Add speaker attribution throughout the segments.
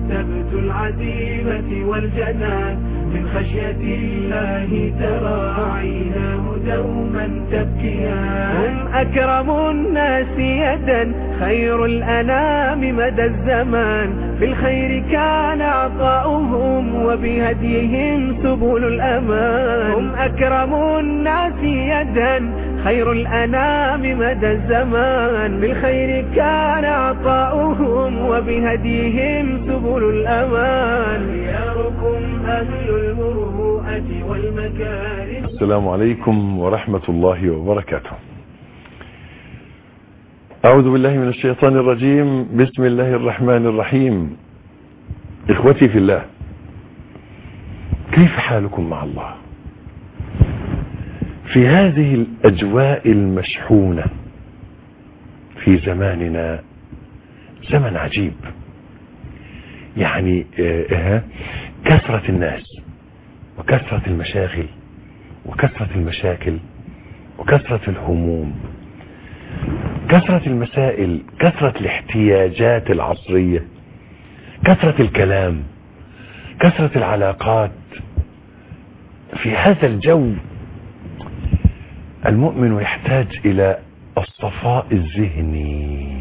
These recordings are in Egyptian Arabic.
Speaker 1: نبت العزيمة والجنان من خشية الله ترى عيناه دوما تبكيان هم أكرم الناس يدا خير الأنام مدى الزمان في الخير كان عطاؤهم وبهديهم سبل الأمان هم أكرم الناس يدا خير الأنام مدى الزمان بالخير كان عطاؤهم وبهديهم سبل الأمان خياركم أهل المروءة والمكارم
Speaker 2: السلام عليكم ورحمة الله وبركاته أعوذ بالله من الشيطان الرجيم بسم الله الرحمن الرحيم إخوتي في الله كيف حالكم مع الله في هذه الأجواء المشحونة في زماننا زمن عجيب يعني اه كثرة الناس وكثرة المشاغل وكثرة المشاكل وكثرة الهموم كثرة المسائل كثرة الاحتياجات العصرية كثرة الكلام كثرة العلاقات في هذا الجو المؤمن يحتاج إلى الصفاء الذهني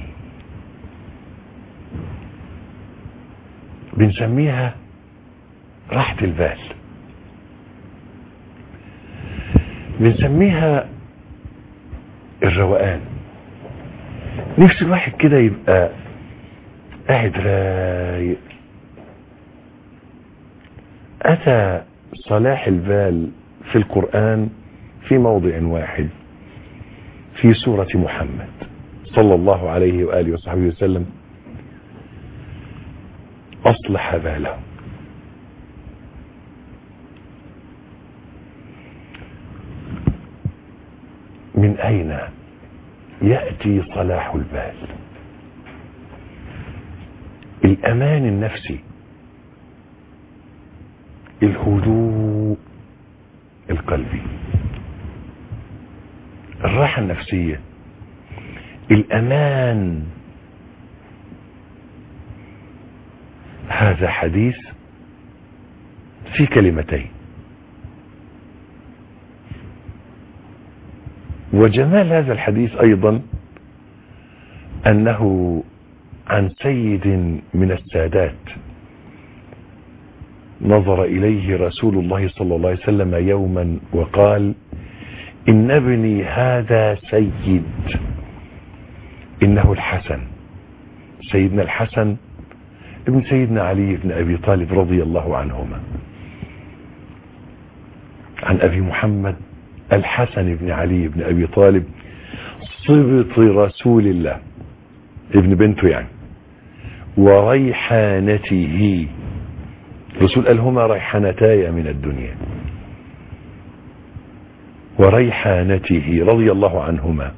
Speaker 2: بنسميها راحة البال بنسميها الروقان نفس الواحد كده يبقى قاعد رايق أتى صلاح البال في القرآن في موضع واحد في سورة محمد صلى الله عليه وآله وصحبه وسلم أصلح باله من أين يأتي صلاح البال الأمان النفسي الهدوء القلبي الراحة النفسية الأمان هذا حديث في كلمتين وجمال هذا الحديث أيضا أنه عن سيد من السادات نظر إليه رسول الله صلى الله عليه وسلم يوما وقال إن ابني هذا سيد إنه الحسن سيدنا الحسن ابن سيدنا علي بن أبي طالب رضي الله عنهما عن أبي محمد الحسن بن علي بن أبي طالب صبط رسول الله ابن بنته يعني وريحانته رسول قال هما ريحانتاي من الدنيا وريحانته رضي الله عنهما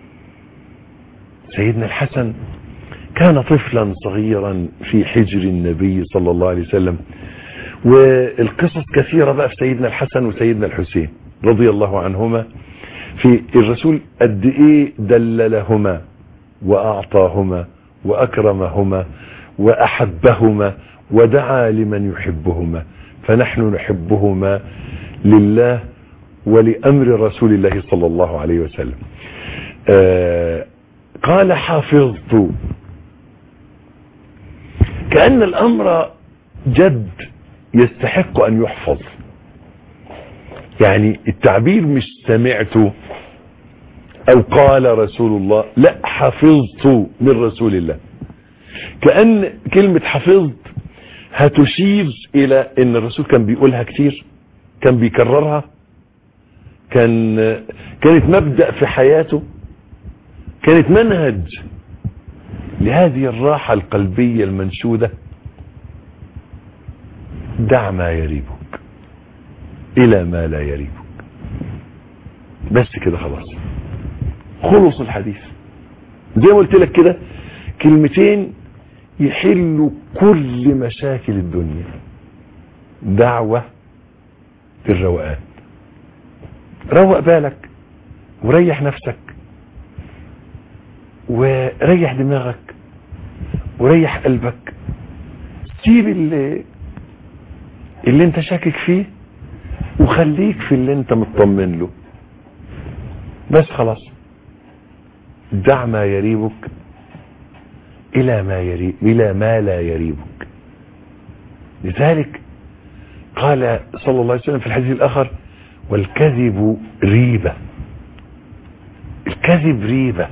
Speaker 2: سيدنا الحسن كان طفلا صغيرا في حجر النبي صلى الله عليه وسلم والقصص كثيرة بقى في سيدنا الحسن وسيدنا الحسين رضي الله عنهما في الرسول قد ايه دللهما واعطاهما واكرمهما واحبهما ودعا لمن يحبهما فنحن نحبهما لله ولامر رسول الله صلى الله عليه وسلم آه قال حافظت كأن الامر جد يستحق ان يحفظ يعني التعبير مش سمعته او قال رسول الله لا حفظت من رسول الله كأن كلمة حفظت هتشير الى ان الرسول كان بيقولها كتير كان بيكررها كان كانت مبدأ في حياته كانت منهج لهذه الراحة القلبية المنشودة دع ما يريبك الى ما لا يريبك بس كده خلاص خلص الحديث زي ما قلت لك كده كلمتين يحلوا كل مشاكل الدنيا دعوة الروقان روق بالك وريح نفسك وريح دماغك وريح قلبك سيب اللي اللي انت شاكك فيه وخليك في اللي انت مطمن له بس خلاص دع ما يريبك الى ما يريب الى ما لا يريبك لذلك قال صلى الله عليه وسلم في الحديث الاخر والكذب ريبة الكذب ريبة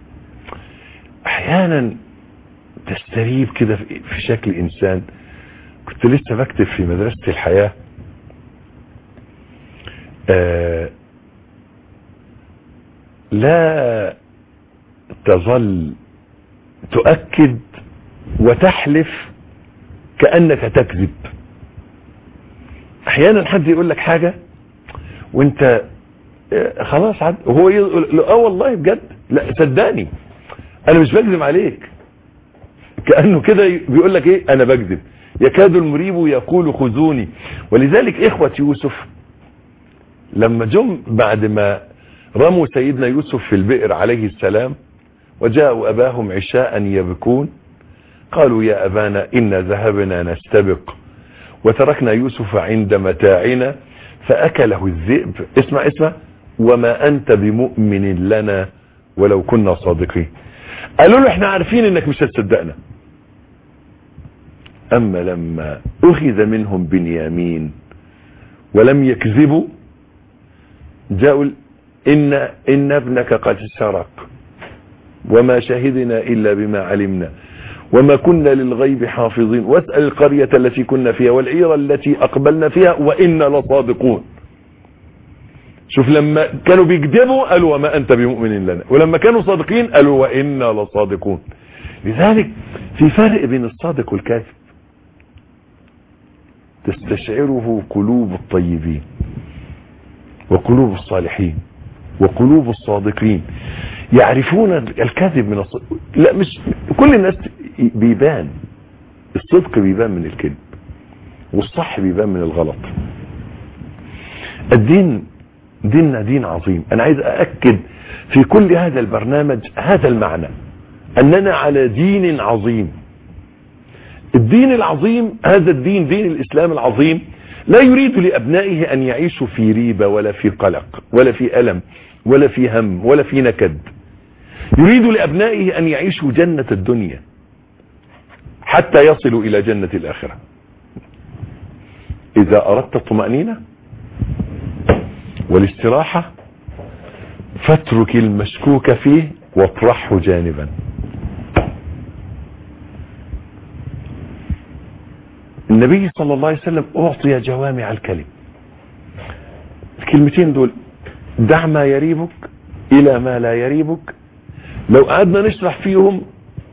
Speaker 2: احيانا تستريب كده في شكل انسان كنت لسه بكتب في مدرسة الحياة آه لا تظل تؤكد وتحلف كأنك تكذب احيانا حد يقول لك حاجة وانت آه خلاص عد وهو يقول اه والله بجد لا صدقني انا مش بكذب عليك كأنه كده بيقول لك ايه انا بكذب يكاد المريب يقول خذوني ولذلك اخوة يوسف لما جم بعد ما رموا سيدنا يوسف في البئر عليه السلام وجاءوا أباهم عشاء يبكون قالوا يا أبانا إنا ذهبنا نستبق وتركنا يوسف عند متاعنا فأكله الذئب اسمع اسمع وما أنت بمؤمن لنا ولو كنا صادقين قالوا له احنا عارفين انك مش هتصدقنا اما لما اخذ منهم بنيامين ولم يكذبوا جاءوا إن, إن ابنك قد سرق وما شهدنا إلا بما علمنا وما كنا للغيب حافظين واسأل القرية التي كنا فيها والعيرة التي أقبلنا فيها وإنا لصادقون شوف لما كانوا بيكذبوا قالوا وما أنت بمؤمن لنا ولما كانوا صادقين قالوا وإنا لصادقون لذلك في فرق بين الصادق والكاذب تستشعره قلوب الطيبين وقلوب الصالحين وقلوب الصادقين يعرفون الكذب من الصدق لا مش كل الناس بيبان الصدق بيبان من الكذب والصح بيبان من الغلط الدين ديننا دين عظيم انا عايز اأكد في كل هذا البرنامج هذا المعنى اننا على دين عظيم الدين العظيم هذا الدين دين الاسلام العظيم لا يريد لأبنائه أن يعيشوا في ريبة ولا في قلق ولا في ألم ولا في هم ولا في نكد يريد لأبنائه أن يعيشوا جنة الدنيا حتى يصلوا إلى جنة الآخرة إذا أردت الطمأنينة والاستراحة فاترك المشكوك فيه واطرحه جانبا النبي صلى الله عليه وسلم أعطي جوامع الكلم الكلمتين دول دع ما يريبك إلى ما لا يريبك لو قعدنا نشرح فيهم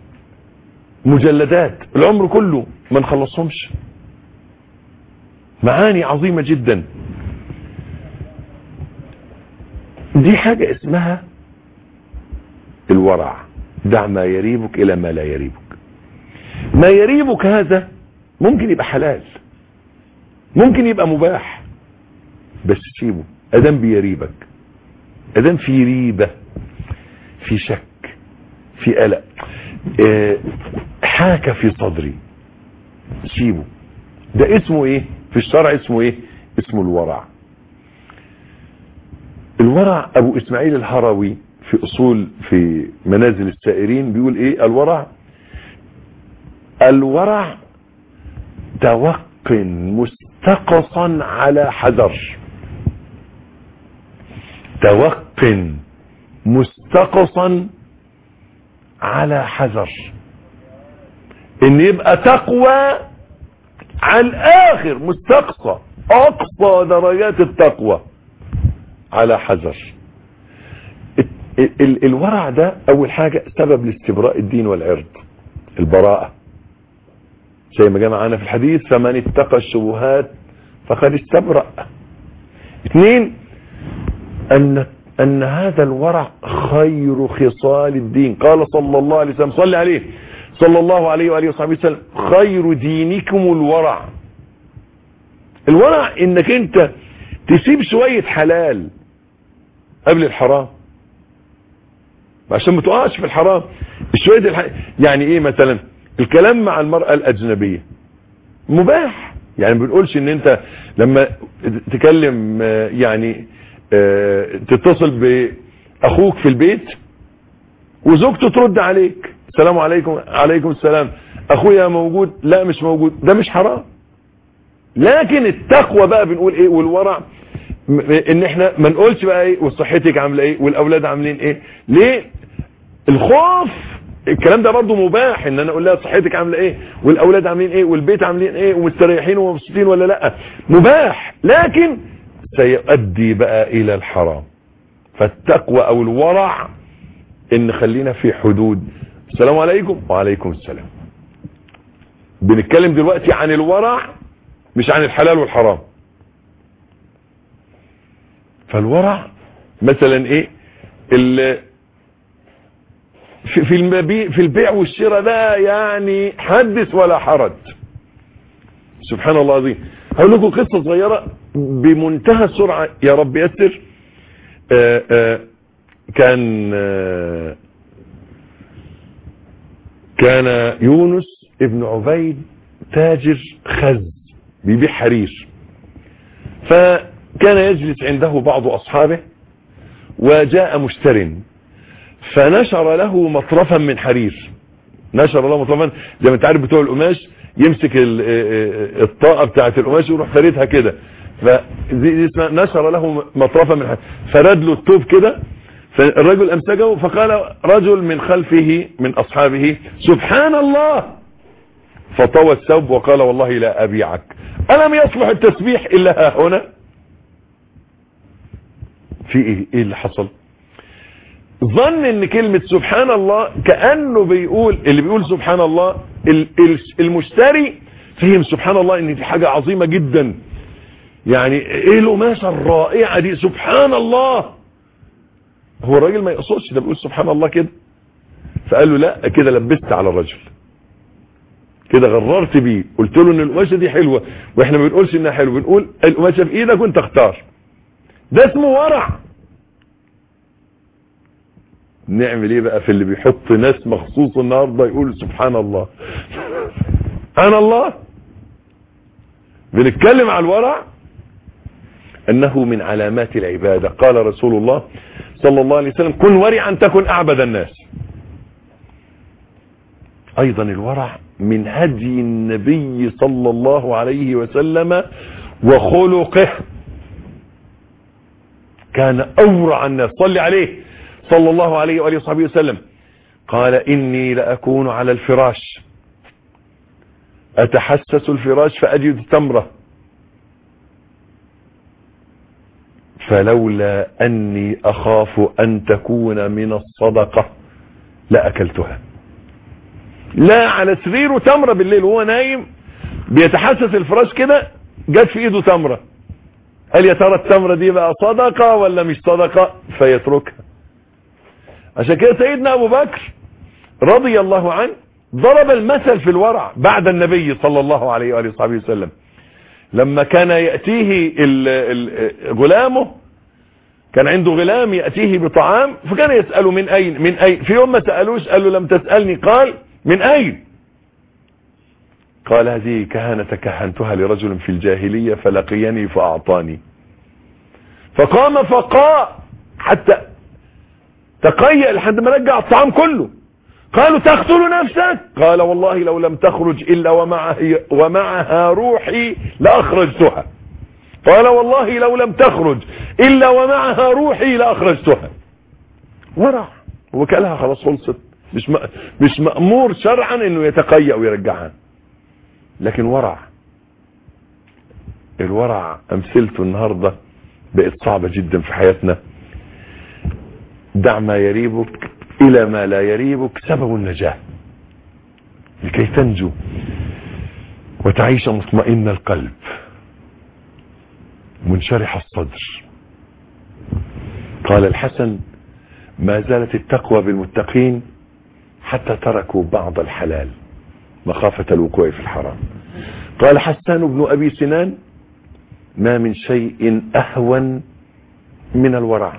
Speaker 2: مجلدات العمر كله ما نخلصهمش معاني عظيمة جدا دي حاجة اسمها الورع دع ما يريبك إلى ما لا يريبك ما يريبك هذا ممكن يبقى حلال ممكن يبقى مباح بس سيبه ادام بيريبك ادام في ريبة في شك في قلق اه حاك في صدري سيبه ده اسمه ايه في الشرع اسمه ايه اسمه الورع الورع ابو اسماعيل الهروي في اصول في منازل السائرين بيقول ايه الورع الورع توق مستقصا على حذر توق مستقصا على حذر ان يبقى تقوى على الاخر مستقصى اقصى درجات التقوى على حذر ال ال الورع ده اول حاجة سبب لاستبراء الدين والعرض البراءة زي ما جاء معانا في الحديث فمن اتقى الشبهات فقد استبرأ اثنين ان ان هذا الورع خير خصال الدين قال صلى الله عليه وسلم صلى عليه صلى الله عليه وآله وصحبه وسلم خير دينكم الورع الورع انك انت تسيب شوية حلال قبل الحرام عشان ما تقعش في الحرام شوية الحلال يعني ايه مثلا الكلام مع المرأة الاجنبية مباح يعني ما بنقولش ان انت لما تكلم آه، يعني آه، تتصل باخوك في البيت وزوجته ترد عليك السلام عليكم عليكم السلام اخويا موجود لا مش موجود ده مش حرام لكن التقوى بقى بنقول ايه والورع م- ان احنا ما نقولش بقى ايه وصحتك عامله ايه والاولاد عاملين ايه ليه الخوف الكلام ده برضو مباح ان انا اقول لها صحتك عامله ايه والاولاد عاملين ايه والبيت عاملين ايه ومستريحين ومبسوطين ولا لا مباح لكن سيؤدي بقى الى الحرام فالتقوى او الورع ان خلينا في حدود السلام عليكم وعليكم السلام بنتكلم دلوقتي عن الورع مش عن الحلال والحرام فالورع مثلا ايه ال- في في المبيع في البيع والشراء ده يعني حدث ولا حرج سبحان الله العظيم هقول لكم قصه صغيره بمنتهى السرعه يا رب يسر آه، آه، كان آه، كان يونس ابن عبيد تاجر خز بيبيع حرير فكان يجلس عنده بعض أصحابه وجاء مشتر فنشر له مطرفا من حرير نشر له مطرفا زي ما انت عارف بتوع القماش يمسك ال- اه- اه- الطاقه بتاعه القماش ويروح فاردها كده فدي دي اسمها نشر له مطرفا من حرير فرد له الطوب كده فالرجل امسكه فقال رجل من خلفه من اصحابه سبحان الله فطوى الثوب وقال والله لا ابيعك الم يصلح التسبيح الا ها هنا في ايه ايه اللي حصل ظن ان كلمة سبحان الله كأنه بيقول اللي بيقول سبحان الله ال- ال- المشتري فهم سبحان الله ان دي حاجة عظيمة جدا يعني ايه القماشة الرائعة دي سبحان الله هو الراجل ما يقصدش ده بيقول سبحان الله كده فقال له لا كده لبست على الرجل كده غررت بيه قلت له ان القماشه دي حلوه واحنا ما بنقولش انها حلوه بنقول القماشه في ايدك وانت اختار ده اسمه ورع نعمل ايه بقى في اللي بيحط ناس مخصوص النهارده يقول سبحان الله سبحان الله بنتكلم على الورع انه من علامات العباده قال رسول الله صلى الله عليه وسلم كن ورعا تكن اعبد الناس ايضا الورع من هدي النبي صلى الله عليه وسلم وخلقه كان اورع الناس صل عليه صلى الله عليه وآله وصحبه وسلم قال إني لأكون على الفراش أتحسس الفراش فأجد تمرة فلولا أني أخاف أن تكون من الصدقة لأكلتها لا على سريره تمرة بالليل وهو نايم بيتحسس الفراش كده جت في ايده تمرة قال يا ترى التمرة دي بقى صدقة ولا مش صدقة فيتركها عشان كده سيدنا ابو بكر رضي الله عنه ضرب المثل في الورع بعد النبي صلى الله عليه وآله وصحبه وسلم لما كان يأتيه ال- ال- غلامه كان عنده غلام يأتيه بطعام فكان يسأله من أين من أين في يوم ما سألوش قال له لم تسألني قال من أين قال هذه كهنة كهنتها لرجل في الجاهلية فلقيني فأعطاني فقام فقاء حتى تقيأ لحد ما رجع الطعام كله قالوا تقتل نفسك قال والله لو لم تخرج إلا ومعها, ومعها روحي لأخرجتها قال والله لو لم تخرج إلا ومعها روحي لأخرجتها ورع وكلها خلاص خلصت مش م... مش مأمور شرعا انه يتقيأ ويرجعها لكن ورع الورع امثلته النهاردة بقت صعبة جدا في حياتنا دع ما يريبك الى ما لا يريبك سبب النجاة لكي تنجو وتعيش مطمئن القلب منشرح الصدر قال الحسن ما زالت التقوى بالمتقين حتى تركوا بعض الحلال مخافة الوقوع في الحرام قال حسان بن أبي سنان ما من شيء أهون من الورع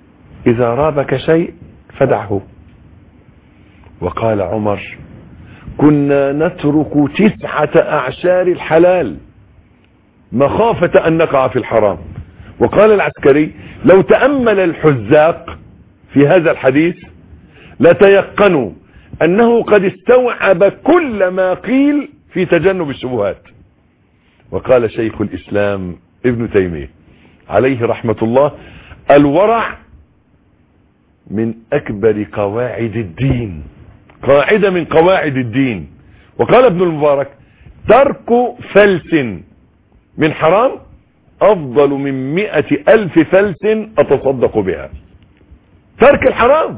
Speaker 2: إذا رابك شيء فدعه وقال عمر كنا نترك تسعة أعشار الحلال مخافة أن نقع في الحرام وقال العسكري لو تأمل الحزاق في هذا الحديث لتيقنوا أنه قد استوعب كل ما قيل في تجنب الشبهات وقال شيخ الإسلام ابن تيمية عليه رحمة الله الورع من أكبر قواعد الدين قاعدة من قواعد الدين وقال ابن المبارك ترك فلس من حرام أفضل من مئة ألف فلس أتصدق بها ترك الحرام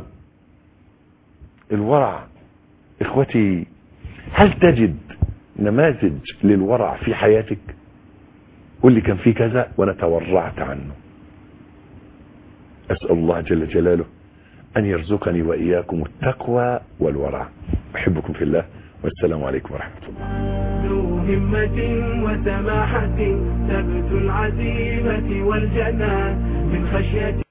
Speaker 2: الورع إخوتي هل تجد نماذج للورع في حياتك قل لي كان في كذا وانا تورعت عنه اسأل الله جل جلاله ان يرزقني واياكم التقوى والورع احبكم في الله والسلام عليكم ورحمة الله
Speaker 1: ذو همة وسماحة ثبت العزيمة والجنان من خشية